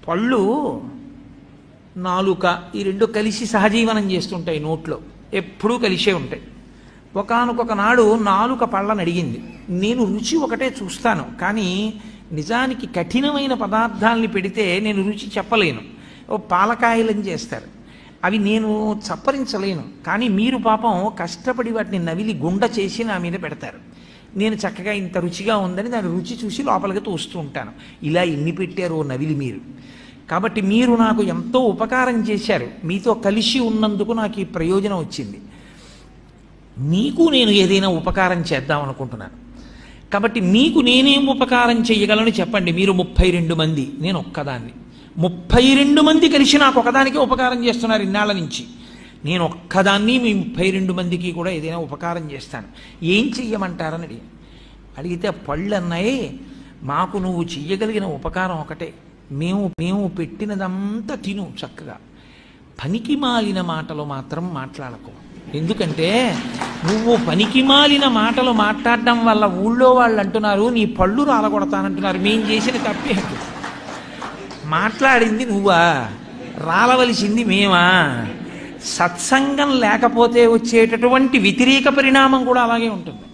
పళ్ళు నాలుక ఈ రెండు కలిసి సహజీవనం చేస్తుంటాయి నోట్లో ఎప్పుడూ కలిసే ఉంటాయి ఒకనొక నాడు నాలుక పళ్ళని అడిగింది నేను రుచి ఒకటే చూస్తాను కానీ నిజానికి కఠినమైన పదార్థాలని పెడితే నేను రుచి చెప్పలేను ఓ పాలకాయలని చేస్తారు అవి నేను చప్పరించలేను కానీ మీరు పాపం కష్టపడి వాటిని నవిలి గుండ చేసి నా మీద పెడతారు నేను చక్కగా ఇంత రుచిగా ఉందని దాని రుచి చూసి లోపలికి తోస్తూ ఉంటాను ఇలా ఎన్ని పెట్టారో నవిలి మీరు కాబట్టి మీరు నాకు ఎంతో ఉపకారం చేశారు మీతో కలిసి ఉన్నందుకు నాకు ఈ ప్రయోజనం వచ్చింది మీకు నేను ఏదైనా ఉపకారం చేద్దాం అనుకుంటున్నాను కాబట్టి మీకు నేనేం ఉపకారం చేయగలను చెప్పండి మీరు ముప్పై రెండు మంది నేను ఒక్కదాన్ని ముప్పై రెండు మంది కలిసి నాకు ఒకదానికి ఉపకారం చేస్తున్నారు ఇన్నాళ్ళ నుంచి నేను ఒక్కదాన్ని మీ ముప్పై రెండు మందికి కూడా ఏదైనా ఉపకారం చేస్తాను ఏం చెయ్యమంటారని అడిగాను అడిగితే పళ్ళు అన్నాయి మాకు నువ్వు చెయ్యగలిగిన ఉపకారం ఒకటే మేము మేము పెట్టినదంతా తిను చక్కగా పనికి మాలిన మాటలు మాత్రం మాట్లాడకు ఎందుకంటే నువ్వు పనికి మాలిన మాటలు మాట్లాడడం వల్ల ఊళ్ళో వాళ్ళు అంటున్నారు నీ పళ్ళు రాలగొడతానంటున్నారు మేం చేసిన తప్పే మాట్లాడింది నువ్వా రాలవలసింది మేమా సత్సంగం లేకపోతే వచ్చేటటువంటి వ్యతిరేక పరిణామం కూడా అలాగే ఉంటుంది